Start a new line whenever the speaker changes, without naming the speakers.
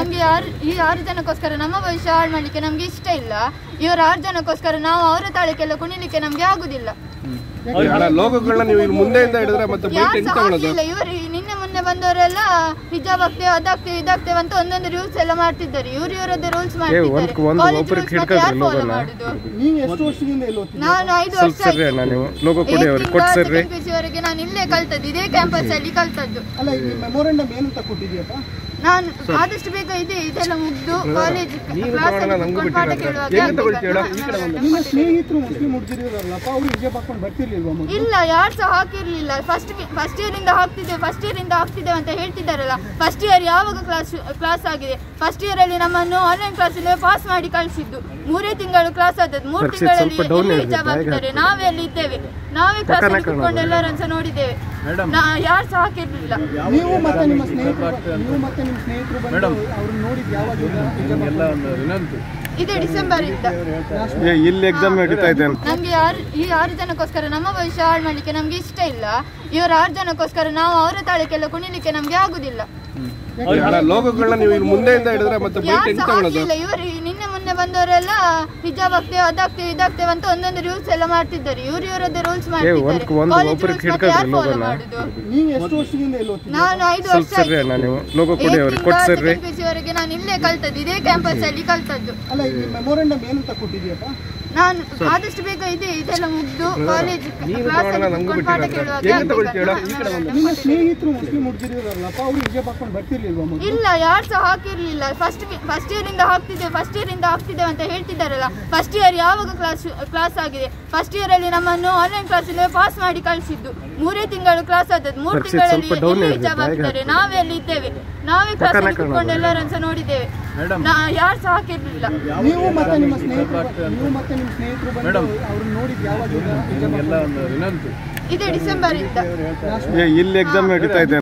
ನಮ್ಗೆ ಯಾರು ಈ ಆರು ಜನಕ್ಕೋಸ್ಕರ ನಮ್ಮ ಭವಿಷ್ಯ ಹಾಳು ಮಾಡ್ಲಿಕ್ಕೆ ನಮ್ಗೆ ಇಷ್ಟ ಇಲ್ಲ ಇವರು ಆರು ಜನಕ್ಕೋಸ್ಕರ ನಾವು ಅವರ ತಾಳಕ್ಕೆಲ್ಲ ಕುಣಿಲಿಕ್ಕೆ ನಮ್ಗೆ ಆಗುದಿಲ್ಲ
ಅಲ್ಲ ಲೋಗೋಗಳನ್ನ ನೀವು ಇಲ್ಲಿ ಮುಂದೆಯಿಂದ ಹಿಡಿದ್ರೆ ಮತ್ತೆ ಬೈಟ್
ಯಾರು
ಹೆಂಗ್
ಸಹ
ತಗೊಳ್ಳೋದು
ಹಾಕ್ಲಿಲ್ಲ ಇವರು ನಿನ್ನೆ ಮೊನ್ನೆ ಬಂದವರೆಲ್ಲ ಹಿಜಾಬ್ ಆಗ್ತೇವೆ ಅದಾಗ್ತೇವೆ ಇದಾಗ್ತೇವೆ ಅಂತ ಒಂದೊಂದು ರೂಲ್ಸ್ ಎಲ್ಲ ಮಾಡ್ತಿದ್ದಾರೆ ಇವ್ರು ಇವರದ್ದೇ ರೂಲ್ಸ್ ಮಾಡ್ತಿದ್ದಾರೆ
ಒಂದ್- ಒಂದು
College
ಒಬ್ರಿಗೆ
rules ಮತ್ತೆ ಯಾರು
ಹಿಡ್ಕೊಳ್ರಿ
follow
ಲೋಗೋನ.
ಮಾಡುದು
ನೀವು ಎಷ್ಟು ವರ್ಷದಿಂದ ಇಲ್ಲಿ ಓದ್ತಿದ್ದೀರಾ
ನಾನು ಐದು
ಸ್ವಲ್ಪ
ವರ್ಷ
ಸರ್ರಿ ಅಣ್ಣ ನೀವು ಲೋಗೋ ಕೊಡಿ ಅವ್ರಿಗೆ ಕೊಟ್ಟು ಸರ್ರಿ
ವರೆಗೆ ನಾನು ಇಲ್ಲೇ ಕಲ್ತದ್ದು ಇದೇ ಕ್ಯಾಂಪಸ್ ಅಲ್ಲಿ ಕಲ್ತದ್ದು
ಅಲ್ಲ ಈ ಮೆಮೊರಂಡಮ್ ಏನಂತ ಕೊಟ್ಟಿದ್ಯಪ್ಪ
ನಾನು ಆದಷ್ಟು ಬೇಗ ಇದೆ ಇದೆಲ್ಲ ಮುಗ್ದು ಕಾಲೇಜ್
ನೀನು
ಕ್ಲಾಸ್
ತಗೊಳ್ಳೋಣ,
ಅಲ್ಲಿ
ನಂಗೂ
ಕುತ್ಕೊಂಡು ಪಾಠ
ಬಿಟ್ಟಿಲ್ಲ.
ಕೇಳುವಾಗ
ಹೆಂಗ್ ತಗೊಳ್ತೀಯ ಹೇಳು? ಈ ಕಡೆ ಬಂದು.
ನಿಮ್ಮ ಸ್ನೇಹಿತರು ಮುಸ್ಲಿಂ ಹುಡುಗಿರಿದಾರಲ್ಲಪ್ಪ ಅವ್ರು ಹಿಜಾಬ್ ಹಾಕೊಂಡು ಬರ್ತಿರ್ಲಿಲ್ವಾ ಮೊದಲು
ಇಲ್ಲ ಯಾರು ಸಹ ಹಾಕಿರ್ಲಿಲ್ಲ ಫಸ್ಟ್ ಫಸ್ಟ್ ಇಯರ್ ಇಂದ ಹಾಕ್ತಿದ್ದೇವೆ ಫಸ್ಟ್ ಇಯರ್ ಇಂದ ಹಾಕ್ತಿದ್ದೇವೆ ಅಂತ ಹೇಳ್ತಿದ್ದಾರಲ್ಲ ಫಸ್ಟ್ ಇಯರ್ ಯಾವಾಗ ಕ್ಲಾಸ್ ಕ್ಲಾಸ್ ಆಗಿದೆ ಫಸ್ಟ್ ಇಯರ್ ಅಲ್ಲಿ ನಮ್ಮನ್ನು ಆನ್ಲೈನ್ ಕ್ಲಾಸ್ ಅಲ್ಲಿ ಪಾಸ್ ಮಾಡಿ ಕಳಿಸಿದ್ದು ಮೂರೇ ತಿಂಗಳು ಕ್ಲಾಸ್ ಆದದ್ದು ಮೂರು
ರಕ್ಷಿತ್,
ತಿಂಗಳಲ್ಲಿ
ಸ್ವಲ್ಪ down
ಎಲ್ಲಿ
ಇರ್ಲಿ,
ಹಿಜಾಬ್
ಬ್ಯಾಗ್
ಹಾಕ್ತಾರೆ ನಾವೇ ಅಲ್ಲಿ ಇದ್ದೇವೆ ನಾವೇ ಕ್ಲಾಸ್ ಅಲ್ಲಿ ಕುತ್ಕೊಂಡು ಎಲ್ಲರೂ ಸಹ ನೋಡಿದ್ದೇವೆ ಯಾರು ಸಹ ಹಾಕಿರ್ಲಿಲ್ಲ
ನೀವು ಮತ್ತೆ ನಿಮ್ಮ ಸ್ನೇಹಿತರು ನೀವು ಮತ್ತೆ ನಿಮ್ಮ ಸ್ನೇಹಿತರು ಬಂದು ಅವ್ರನ್ನ ನೋಡಿದ್ ಯಾವಾಗ ಹಿಜಾಬ್ ಹಾಕೊಂಡು
ಇದೇ ಡಿಸೆಂಬರ್ ಇಂದ
ಏ, ಇಲ್ಲಿ ಎಕ್ಸಾಮ್ ನಡೀತಾ ಇದೆ ಅಂತ
ನಮ್ಗೆ ಯಾರು ಈ ಆರು ಜನಕ್ಕೋಸ್ಕರ ನಮ್ಮ ಭವಿಷ್ಯ ಹಾಳು ಮಾಡ್ಲಿಕ್ಕೆ ನಮ್ಗೆ ಇಷ್ಟ ಇಲ್ಲ ಇವರು ಆರು ಜನಕ್ಕೋಸ್ಕರ ನಾವು ಅವರ ತಾಳಕ್ಕೆಲ್ಲ ಕುಣಿಲಿಕ್ಕೆ ನಮ್ಗೆ ಆಗುದಿಲ್ಲ
ಅಲ್ಲ ಲೋಗೋಗಳನ್ನ ನೀವು ಇಲ್ಲಿ ಮುಂದೆಯಿಂದ ಹಿಡಿದ್ರೆ ಮತ್ತೆ ಬೈಟ್
ಯಾರು
ಹೆಂಗ್
ಸಹ
ತಗೊಳ್ಳೋದು
ಹಾಕ್ಲಿಲ್ಲ ಇವರು ನಿನ್ನೆ ಮೊನ್ನೆ ಬಂದವರೆಲ್ಲ ಹಿಜಾಬ್ ಆಗ್ತೇವೆ ಅದಾಗ್ತೇವೆ ಇದಾಗ್ತೇವೆ ಅಂತ ಒಂದೊಂದು ರೂಲ್ಸ್ ಎಲ್ಲ ಮಾಡ್ತಿದ್ದಾರೆ ಇವ್ರು ಇವರದ್ದೇ ರೂಲ್ಸ್ ಮಾಡ್ತಿದ್ದಾರೆ
ಒಂದ್- ಒಂದು
College
ಒಬ್ರಿಗೆ
rules ಮತ್ತೆ ಯಾರು
ಹಿಡ್ಕೊಳ್ರಿ
follow
ಲೋಗೋನ.
ಮಾಡುದು
ನೀವು ಎಷ್ಟು ವರ್ಷದಿಂದ ಇಲ್ಲಿ ಓದ್ತಿದ್ದೀರಾ
ನಾನು ಐದು
ಸ್ವಲ್ಪ
ವರ್ಷ
ಸರ್ರಿ ಅಣ್ಣ ನೀವು ಲೋಗೋ ಕೊಡಿ ಅವ್ರಿಗೆ ಕೊಟ್ಟು ಸರ್ರಿ
ವರೆಗೆ ನಾನು ಇಲ್ಲೇ ಕಲ್ತದ್ದು ಇದೇ ಕ್ಯಾಂಪಸ್ ಅಲ್ಲಿ ಕಲ್ತದ್ದು
ಅಲ್ಲ ಈ ಮೆಮೊರಂಡಮ್ ಏನಂತ ಕೊಟ್ಟಿದ್ಯಪ್ಪ
ನಾನು ಆದಷ್ಟು ಬೇಗ ಇದೆ ಇದೆಲ್ಲ ಮುಗ್ದು ಕಾಲೇಜ್
ನೀನು
ಕ್ಲಾಸ್
ತಗೊಳ್ಳೋಣ,
ಅಲ್ಲಿ
ನಂಗೂ
ಕುತ್ಕೊಂಡು ಪಾಠ
ಬಿಟ್ಟಿಲ್ಲ.
ಕೇಳುವಾಗ
ಹೆಂಗ್ ತಗೊಳ್ತೀಯ ಹೇಳು? ಈ ಕಡೆ ಬಂದು.
ನಿಮ್ಮ ಸ್ನೇಹಿತರು ಮುಸ್ಲಿಂ ಹುಡುಗಿರಿದಾರಲ್ಲಪ್ಪ ಅವ್ರು ಹಿಜಾಬ್ ಹಾಕೊಂಡು ಬರ್ತಿರ್ಲಿಲ್ವಾ ಮೊದಲು
ಇಲ್ಲ ಯಾರು ಸಹ ಹಾಕಿರ್ಲಿಲ್ಲ ಫಸ್ಟ್ ಫಸ್ಟ್ ಇಯರ್ ಇಂದ ಹಾಕ್ತಿದ್ದೇವೆ ಫಸ್ಟ್ ಇಯರ್ ಇಂದ ಹಾಕ್ತಿದ್ದೇವೆ ಅಂತ ಹೇಳ್ತಿದ್ದಾರಲ್ಲ ಫಸ್ಟ್ ಇಯರ್ ಯಾವಾಗ ಕ್ಲಾಸ್ ಕ್ಲಾಸ್ ಆಗಿದೆ ಫಸ್ಟ್ ಇಯರ್ ಅಲ್ಲಿ ನಮ್ಮನ್ನು ಆನ್ಲೈನ್ ಕ್ಲಾಸ್ ಅಲ್ಲಿ ಪಾಸ್ ಮಾಡಿ ಕಳಿಸಿದ್ದು ಮೂರೇ ತಿಂಗಳು ಕ್ಲಾಸ್ ಆದದ್ದು ಮೂರು
ರಕ್ಷಿತ್,
ತಿಂಗಳಲ್ಲಿ
ಸ್ವಲ್ಪ down
ಎಲ್ಲಿ
ಇರ್ಲಿ,
ಹಿಜಾಬ್
ಬ್ಯಾಗ್
ಹಾಕ್ತಾರೆ ನಾವೇ ಅಲ್ಲಿ ಇದ್ದೇವೆ ನಾವೇ ಕ್ಲಾಸ್ ಅಲ್ಲಿ ಕುತ್ಕೊಂಡು ಎಲ್ಲರೂ ಸಹ ನೋಡಿದ್ದೇವೆ ಯಾರು ಸಹ ಹಾಕಿರ್ಲಿಲ್ಲ
ನೀವು ಮತ್ತೆ ನಿಮ್ಮ ಸ್ನೇಹಿತರು ನೀವು ಮತ್ತೆ ನಿಮ್ಮ ಸ್ನೇಹಿತರು ಬಂದು ಅವ್ರನ್ನ ನೋಡಿದ್ ಯಾವಾಗ ಹಿಜಾಬ್ ಹಾಕೊಂಡು
ಇದೇ ಡಿಸೆಂಬರ್ ಇಂದ
ಏ, ಇಲ್ಲಿ ಎಕ್ಸಾಮ್ ನಡೀತಾ ಇದೆ